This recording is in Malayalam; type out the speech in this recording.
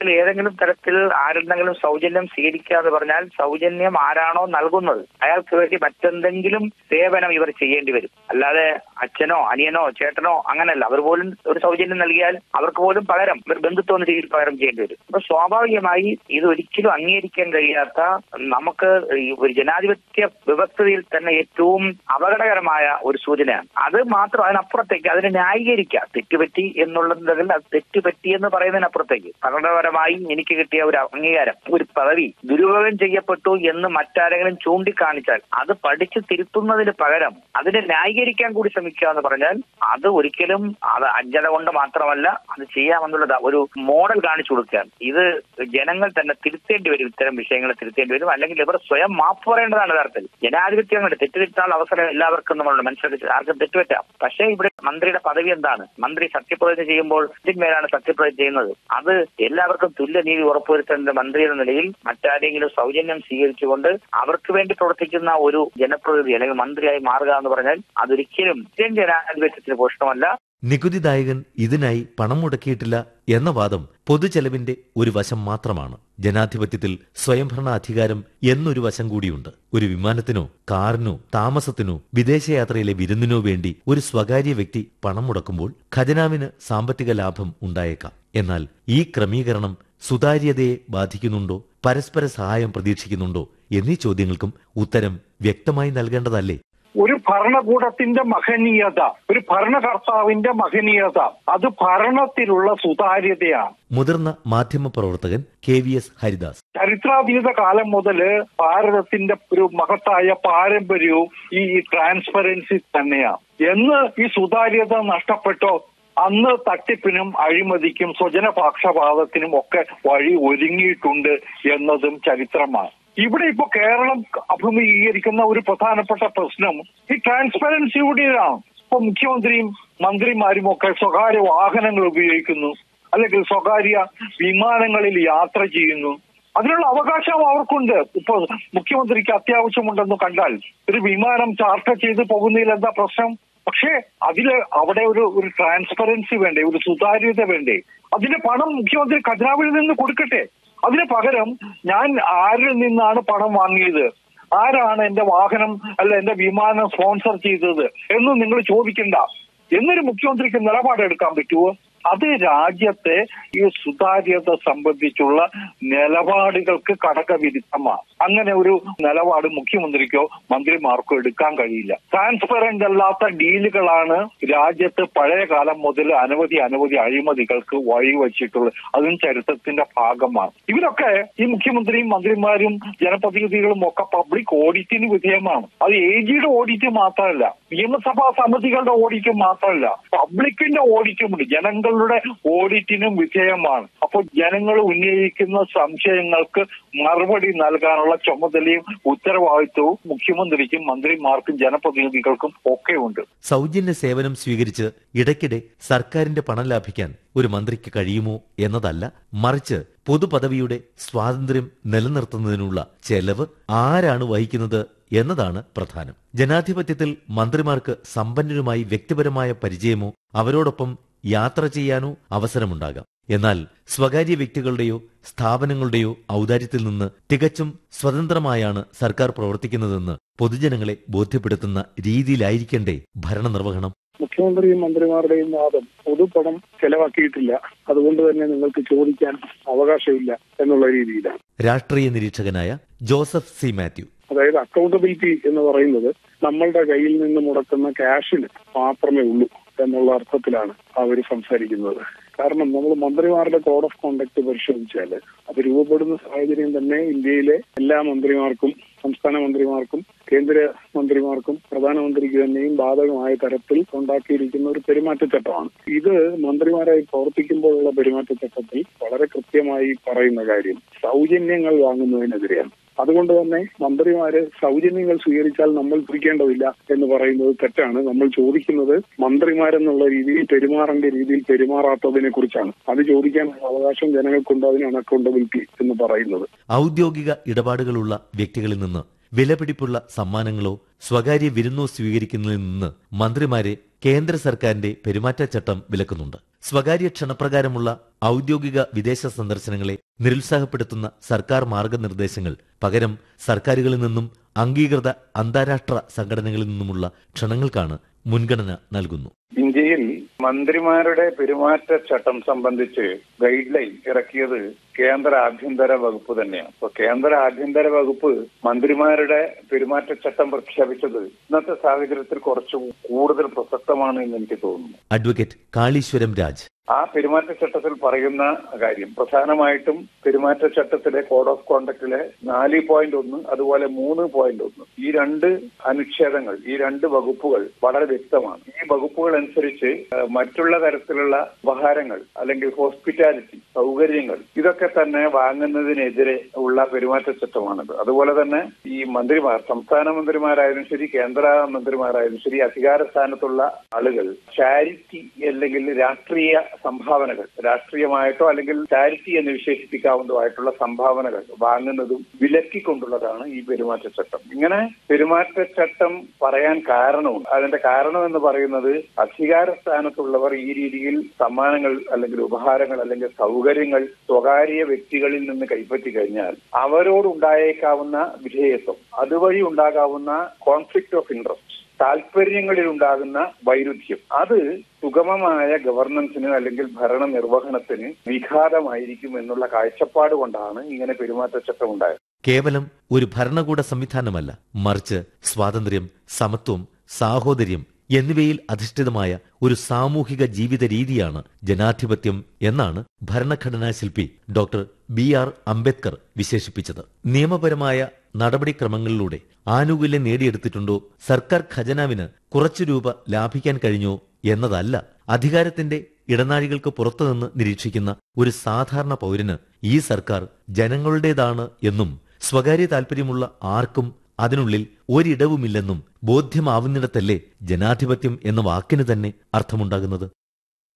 തരത്തിൽ ഏതെങ്കിലും തരത്തിൽ ആരെന്തെങ്കിലും സൗജന്യം സ്വീകരിക്കുക എന്ന് പറഞ്ഞാൽ സൗജന്യം ആരാണോ നൽകുന്നത് അയാൾക്ക് വേണ്ടി മറ്റെന്തെങ്കിലും സേവനം ഇവർ ചെയ്യേണ്ടി വരും അല്ലാതെ അച്ഛനോ അനിയനോ ചേട്ടനോ അങ്ങനല്ല അവർ പോലും ഒരു സൗജന്യം നൽകിയാൽ അവർക്ക് പോലും പകരം ഒരു ബന്ധുത്വം എന്ന രീതിയിൽ പകരം ചെയ്യേണ്ടി വരും അപ്പൊ സ്വാഭാവികമായി ഇത് ഒരിക്കലും അംഗീകരിക്കാൻ കഴിയാത്ത നമുക്ക് ഈ ഒരു ജനാധിപത്യ വ്യവസ്ഥയിൽ തന്നെ ഏറ്റവും അപകടകരമായ ഒരു സൂചനയാണ് അത് മാത്രം അതിനപ്പുറത്തേക്ക് അതിനെ ന്യായീകരിക്കുക തെറ്റുപറ്റി എന്നുള്ളതിൽ അത് തെറ്റുപറ്റി എന്ന് പറയുന്നതിനപ്പുറത്തേക്ക് ഭരണപരമായി എനിക്ക് കിട്ടിയ ഒരു അംഗീകാരം ഒരു പദവി ദുരുപയോഗം ചെയ്യപ്പെട്ടു എന്ന് മറ്റാരെങ്കിലും ചൂണ്ടിക്കാണിച്ചാൽ അത് പഠിച്ച് തിരുത്തുന്നതിന് പകരം അതിനെ ന്യായീകരിക്കാൻ കൂടി ശ്രമിക്കുക എന്ന് പറഞ്ഞാൽ അത് ഒരിക്കലും അത് അജ്ഞത കൊണ്ട് മാത്രമല്ല അത് ചെയ്യാമെന്നുള്ളത് ഒരു മോഡൽ കാണിച്ചു കൊടുക്കുകയാണ് ഇത് ജനങ്ങൾ തന്നെ തിരുത്തേണ്ടി വരും ഇത്തരം വിഷയങ്ങൾ തിരുത്തേണ്ടി വരും അല്ലെങ്കിൽ ഇവർ സ്വയം മാപ്പ് പറയേണ്ടതാണ് യഥാർത്ഥത്തിൽ ജനാധിപത്യം കൊണ്ട് തെറ്റുതിരുത്താനുള്ള അവസരം എല്ലാവർക്കും നമ്മളുണ്ട് മനസ്സിലാക്കി ആർക്കും തെറ്റുപറ്റാം പക്ഷേ ഇവിടെ മന്ത്രിയുടെ പദവി എന്താണ് മന്ത്രി സത്യപ്രതിജ്ഞ ചെയ്യുമ്പോൾ ഇതിന്മേലാണ് സത്യപ്രതിജ്ഞ ചെയ്യുന്നത് അത് എല്ലാവർക്കും തുല്യ നീതി ഉറപ്പുവരുത്തേണ്ട മന്ത്രി എന്ന നിലയിൽ മറ്റാരെങ്കിലും സൗജന്യം സ്വീകരിച്ചുകൊണ്ട് അവർക്ക് വേണ്ടി പ്രവർത്തിക്കുന്ന ഒരു ജനപ്രതിനിധി അല്ലെങ്കിൽ മന്ത്രിയായി മാറുക എന്ന് പറഞ്ഞാൽ അതൊരിക്കലും ഇന്ത്യൻ ജനാധിപത്യത്തിന് പോഷണമല്ല നികുതിദായകൻ ഇതിനായി പണം മുടക്കിയിട്ടില്ല എന്ന വാദം പൊതുചെലവിന്റെ ഒരു വശം മാത്രമാണ് ജനാധിപത്യത്തിൽ സ്വയംഭരണ അധികാരം എന്നൊരു വശം കൂടിയുണ്ട് ഒരു വിമാനത്തിനോ കാറിനോ താമസത്തിനോ വിദേശയാത്രയിലെ വിരുന്നിനോ വേണ്ടി ഒരു സ്വകാര്യ വ്യക്തി പണം മുടക്കുമ്പോൾ ഖജനാവിന് സാമ്പത്തിക ലാഭം ഉണ്ടായേക്കാം എന്നാൽ ഈ ക്രമീകരണം സുതാര്യതയെ ബാധിക്കുന്നുണ്ടോ പരസ്പര സഹായം പ്രതീക്ഷിക്കുന്നുണ്ടോ എന്നീ ചോദ്യങ്ങൾക്കും ഉത്തരം വ്യക്തമായി നൽകേണ്ടതല്ലേ ഒരു ഭരണകൂടത്തിന്റെ മഹനീയത ഒരു ഭരണകർത്താവിന്റെ മഹനീയത അത് ഭരണത്തിലുള്ള സുതാര്യതയാണ് മുതിർന്ന മാധ്യമപ്രവർത്തകൻ കെ വി എസ് ഹരിദാസ് ചരിത്രാതീത കാലം മുതൽ ഭാരതത്തിന്റെ ഒരു മഹത്തായ പാരമ്പര്യവും ഈ ട്രാൻസ്പെറൻസി തന്നെയാണ് എന്ന് ഈ സുതാര്യത നഷ്ടപ്പെട്ടോ അന്ന് തട്ടിപ്പിനും അഴിമതിക്കും സ്വജനപക്ഷപാതത്തിനും ഒക്കെ വഴി ഒരുങ്ങിയിട്ടുണ്ട് എന്നതും ചരിത്രമാണ് ഇവിടെ ഇപ്പോ കേരളം അഭിമുഖീകരിക്കുന്ന ഒരു പ്രധാനപ്പെട്ട പ്രശ്നം ഈ ട്രാൻസ്പെറൻസിയുടെയാണ് ഇപ്പൊ മുഖ്യമന്ത്രിയും മന്ത്രിമാരും ഒക്കെ സ്വകാര്യ വാഹനങ്ങൾ ഉപയോഗിക്കുന്നു അല്ലെങ്കിൽ സ്വകാര്യ വിമാനങ്ങളിൽ യാത്ര ചെയ്യുന്നു അതിനുള്ള അവകാശം അവർക്കുണ്ട് ഇപ്പൊ മുഖ്യമന്ത്രിക്ക് അത്യാവശ്യമുണ്ടെന്ന് കണ്ടാൽ ഒരു വിമാനം ചാർട്ടർ ചെയ്ത് പോകുന്നതിൽ എന്താ പ്രശ്നം പക്ഷേ അതില് അവിടെ ഒരു ഒരു ട്രാൻസ്പെറൻസി വേണ്ടേ ഒരു സുതാര്യത വേണ്ടേ അതിന് പണം മുഖ്യമന്ത്രി ഖജനാവിൽ നിന്ന് കൊടുക്കട്ടെ അതിന് പകരം ഞാൻ ആരിൽ നിന്നാണ് പണം വാങ്ങിയത് ആരാണ് എന്റെ വാഹനം അല്ല എന്റെ വിമാനം സ്പോൺസർ ചെയ്തത് എന്ന് നിങ്ങൾ ചോദിക്കണ്ട എന്നൊരു മുഖ്യമന്ത്രിക്ക് നിലപാടെടുക്കാൻ പറ്റുമോ അത് രാജ്യത്തെ ഈ സുതാര്യത സംബന്ധിച്ചുള്ള നിലപാടുകൾക്ക് കടകവിരുദ്ധമാണ് അങ്ങനെ ഒരു നിലപാട് മുഖ്യമന്ത്രിക്കോ മന്ത്രിമാർക്കോ എടുക്കാൻ കഴിയില്ല ട്രാൻസ്പെറന്റ് അല്ലാത്ത ഡീലുകളാണ് രാജ്യത്ത് പഴയ കാലം മുതൽ അനവധി അനവധി അഴിമതികൾക്ക് വഴിവെച്ചിട്ടുള്ളത് അതും ചരിത്രത്തിന്റെ ഭാഗമാണ് ഇവരൊക്കെ ഈ മുഖ്യമന്ത്രിയും മന്ത്രിമാരും ജനപ്രതിനിധികളും ഒക്കെ പബ്ലിക് ഓഡിറ്റിന് വിധേയമാണ് അത് എ ജിയുടെ ഓഡിറ്റ് മാത്രമല്ല നിയമസഭാ സമിതികളുടെ ഓഡിറ്റ് മാത്രമല്ല പബ്ലിക്കിന്റെ ഓഡിറ്റുമുണ്ട് ജനങ്ങളുടെ ഓഡിറ്റിനും വിധേയമാണ് അപ്പോൾ ജനങ്ങൾ ഉന്നയിക്കുന്ന സംശയങ്ങൾക്ക് മറുപടി നൽകാനുള്ള ചുമതലയും ഉത്തരവാദിത്വവും മുഖ്യമന്ത്രിക്കും മന്ത്രിമാർക്കും ജനപ്രതിനിധികൾക്കും ഒക്കെ ഉണ്ട് സൗജന്യ സേവനം സ്വീകരിച്ച് ഇടയ്ക്കിടെ സർക്കാരിന്റെ പണം ലാഭിക്കാൻ ഒരു മന്ത്രിക്ക് കഴിയുമോ എന്നതല്ല മറിച്ച് പൊതുപദവിയുടെ സ്വാതന്ത്ര്യം നിലനിർത്തുന്നതിനുള്ള ചെലവ് ആരാണ് വഹിക്കുന്നത് എന്നതാണ് പ്രധാനം ജനാധിപത്യത്തിൽ മന്ത്രിമാർക്ക് സമ്പന്നരുമായി വ്യക്തിപരമായ പരിചയമോ അവരോടൊപ്പം യാത്ര ചെയ്യാനോ അവസരമുണ്ടാകാം എന്നാൽ സ്വകാര്യ വ്യക്തികളുടെയോ സ്ഥാപനങ്ങളുടെയോ ഔദാര്യത്തിൽ നിന്ന് തികച്ചും സ്വതന്ത്രമായാണ് സർക്കാർ പ്രവർത്തിക്കുന്നതെന്ന് പൊതുജനങ്ങളെ ബോധ്യപ്പെടുത്തുന്ന രീതിയിലായിരിക്കണ്ടേ ഭരണനിർവഹണം മുഖ്യമന്ത്രിയും മന്ത്രിമാരുടെയും വാദം പൊതുപണം ചെലവാക്കിയിട്ടില്ല അതുകൊണ്ട് തന്നെ നിങ്ങൾക്ക് ചോദിക്കാൻ അവകാശമില്ല എന്നുള്ള രീതിയിലാണ് രാഷ്ട്രീയ നിരീക്ഷകനായ ജോസഫ് സി മാത്യു അതായത് അക്കൗണ്ടബിലിറ്റി എന്ന് പറയുന്നത് നമ്മളുടെ കയ്യിൽ നിന്ന് മുടക്കുന്ന ക്യാഷിന് മാത്രമേ ഉള്ളൂ എന്നുള്ള അർത്ഥത്തിലാണ് അവർ സംസാരിക്കുന്നത് കാരണം നമ്മൾ മന്ത്രിമാരുടെ കോഡ് ഓഫ് കോണ്ടക്ട് പരിശോധിച്ചാൽ അത് രൂപപ്പെടുന്ന സാഹചര്യം തന്നെ ഇന്ത്യയിലെ എല്ലാ മന്ത്രിമാർക്കും സംസ്ഥാന മന്ത്രിമാർക്കും കേന്ദ്ര മന്ത്രിമാർക്കും പ്രധാനമന്ത്രിക്ക് തന്നെയും ബാധകമായ തരത്തിൽ ഉണ്ടാക്കിയിരിക്കുന്ന ഒരു പെരുമാറ്റച്ചട്ടമാണ് ഇത് മന്ത്രിമാരായി പ്രവർത്തിക്കുമ്പോഴുള്ള പെരുമാറ്റച്ചട്ടത്തിൽ വളരെ കൃത്യമായി പറയുന്ന കാര്യം സൗജന്യങ്ങൾ വാങ്ങുന്നതിനെതിരെയാണ് അതുകൊണ്ട് തന്നെ മന്ത്രിമാര് സൗജന്യങ്ങൾ സ്വീകരിച്ചാൽ നമ്മൾ പിടിക്കേണ്ടതില്ല എന്ന് പറയുന്നത് തെറ്റാണ് നമ്മൾ ചോദിക്കുന്നത് മന്ത്രിമാരെന്നുള്ള രീതിയിൽ പെരുമാറേണ്ട രീതിയിൽ പെരുമാറാത്തതിനെ കുറിച്ചാണ് അത് ചോദിക്കാനുള്ള അവകാശം ജനങ്ങൾക്കുണ്ട് അതിനാണ് അക്കൗണ്ടബിലിറ്റി എന്ന് പറയുന്നത് ഔദ്യോഗിക ഇടപാടുകളുള്ള വ്യക്തികളിൽ നിന്ന് വിലപിടിപ്പുള്ള സമ്മാനങ്ങളോ സ്വകാര്യ വിരുന്നോ സ്വീകരിക്കുന്നതിൽ നിന്ന് മന്ത്രിമാരെ കേന്ദ്ര സർക്കാരിന്റെ പെരുമാറ്റച്ചട്ടം വിലക്കുന്നുണ്ട് സ്വകാര്യ ക്ഷണപ്രകാരമുള്ള ഔദ്യോഗിക വിദേശ സന്ദർശനങ്ങളെ നിരുത്സാഹപ്പെടുത്തുന്ന സർക്കാർ മാർഗനിർദ്ദേശങ്ങൾ പകരം സർക്കാരുകളിൽ നിന്നും അംഗീകൃത അന്താരാഷ്ട്ര സംഘടനകളിൽ നിന്നുമുള്ള ക്ഷണങ്ങൾക്കാണ് മുൻഗണന നൽകുന്നു ഇന്ത്യയിൽ മന്ത്രിമാരുടെ പെരുമാറ്റച്ചട്ടം സംബന്ധിച്ച് ഗൈഡ് ലൈൻ ഇറക്കിയത് കേന്ദ്ര ആഭ്യന്തര വകുപ്പ് തന്നെയാണ് അപ്പൊ കേന്ദ്ര ആഭ്യന്തര വകുപ്പ് മന്ത്രിമാരുടെ പെരുമാറ്റച്ചട്ടം പ്രഖ്യാപിച്ചത് ഇന്നത്തെ സാഹചര്യത്തിൽ കുറച്ച് കൂടുതൽ പ്രസക്തമാണ് എന്ന് എനിക്ക് തോന്നുന്നു അഡ്വക്കേറ്റ് കാളീശ്വരം രാജ് ആ പെരുമാറ്റച്ചട്ടത്തിൽ പറയുന്ന കാര്യം പ്രധാനമായിട്ടും പെരുമാറ്റച്ചട്ടത്തിലെ കോഡ് ഓഫ് കോണ്ടക്റ്റിലെ നാല് പോയിന്റ് ഒന്ന് അതുപോലെ മൂന്ന് പോയിന്റ് ഒന്ന് ഈ രണ്ട് അനുച്ഛേദങ്ങൾ ഈ രണ്ട് വകുപ്പുകൾ വളരെ വ്യക്തമാണ് ഈ വകുപ്പുകൾ അനുസരിച്ച് ഏഹ്, മറ്റുള്ള തരത്തിലുള്ള ഉപഹാരങ്ങൾ അല്ലെങ്കിൽ ഹോസ്പിറ്റാലിറ്റി സൗകര്യങ്ങൾ ഇതൊക്കെ തന്നെ വാങ്ങുന്നതിനെതിരെ ഉള്ള പെരുമാറ്റച്ചട്ടമാണിത് അതുപോലെ തന്നെ ഈ മന്ത്രിമാർ സംസ്ഥാന മന്ത്രിമാരായാലും ശരി കേന്ദ്ര മന്ത്രിമാരായാലും ശരി അധികാര സ്ഥാനത്തുള്ള ആളുകൾ ചാരിറ്റി അല്ലെങ്കിൽ രാഷ്ട്രീയ സംഭാവനകൾ രാഷ്ട്രീയമായിട്ടോ അല്ലെങ്കിൽ ചാരിറ്റി എന്ന് വിശേഷിപ്പിക്കാവുന്നതായിട്ടുള്ള സംഭാവനകൾ വാങ്ങുന്നതും വിലക്കിക്കൊണ്ടുള്ളതാണ് ഈ പെരുമാറ്റച്ചട്ടം ഇങ്ങനെ പെരുമാറ്റച്ചട്ടം പറയാൻ കാരണമുണ്ട് അതിന്റെ കാരണം എന്ന് പറയുന്നത് അധികാര സ്ഥാനത്തുള്ളവർ ഈ രീതിയിൽ സമ്മാനങ്ങൾ അല്ലെങ്കിൽ ഉപഹാരങ്ങൾ അല്ലെങ്കിൽ സൗകര്യങ്ങൾ സ്വകാര്യ വ്യക്തികളിൽ നിന്ന് കൈപ്പറ്റി കഴിഞ്ഞാൽ അവരോടുണ്ടായേക്കാവുന്ന വിധേയത്വം അതുവഴി ഉണ്ടാകാവുന്ന കോൺഫ്ലിക്ട് ഓഫ് ഇൻട്രസ്റ്റ് താല്പര്യങ്ങളിൽ ഉണ്ടാകുന്ന വൈരുദ്ധ്യം അത് സുഗമമായ ഗവർണൻസിന് അല്ലെങ്കിൽ ഭരണ നിർവഹണത്തിന് വിഘാതമായിരിക്കും എന്നുള്ള കാഴ്ചപ്പാട് കൊണ്ടാണ് ഇങ്ങനെ പെരുമാറ്റച്ചട്ടം ഉണ്ടായത് കേവലം ഒരു ഭരണകൂട സംവിധാനമല്ല മറിച്ച് സ്വാതന്ത്ര്യം സമത്വം സാഹോദര്യം എന്നിവയിൽ അധിഷ്ഠിതമായ ഒരു സാമൂഹിക ജീവിത രീതിയാണ് ജനാധിപത്യം എന്നാണ് ഭരണഘടനാ ശില്പി ഡോക്ടർ ബി ആർ അംബേദ്കർ വിശേഷിപ്പിച്ചത് നിയമപരമായ നടപടിക്രമങ്ങളിലൂടെ ആനുകൂല്യം നേടിയെടുത്തിട്ടുണ്ടോ സർക്കാർ ഖജനാവിന് കുറച്ചു രൂപ ലാഭിക്കാൻ കഴിഞ്ഞോ എന്നതല്ല അധികാരത്തിന്റെ ഇടനാഴികൾക്ക് പുറത്തുനിന്ന് നിരീക്ഷിക്കുന്ന ഒരു സാധാരണ പൗരന് ഈ സർക്കാർ ജനങ്ങളുടേതാണ് എന്നും സ്വകാര്യ താൽപര്യമുള്ള ആർക്കും അതിനുള്ളിൽ ഒരിടവുമില്ലെന്നും ബോധ്യമാവുന്നിടത്തല്ലേ ജനാധിപത്യം എന്ന വാക്കിന് തന്നെ അർത്ഥമുണ്ടാകുന്നത്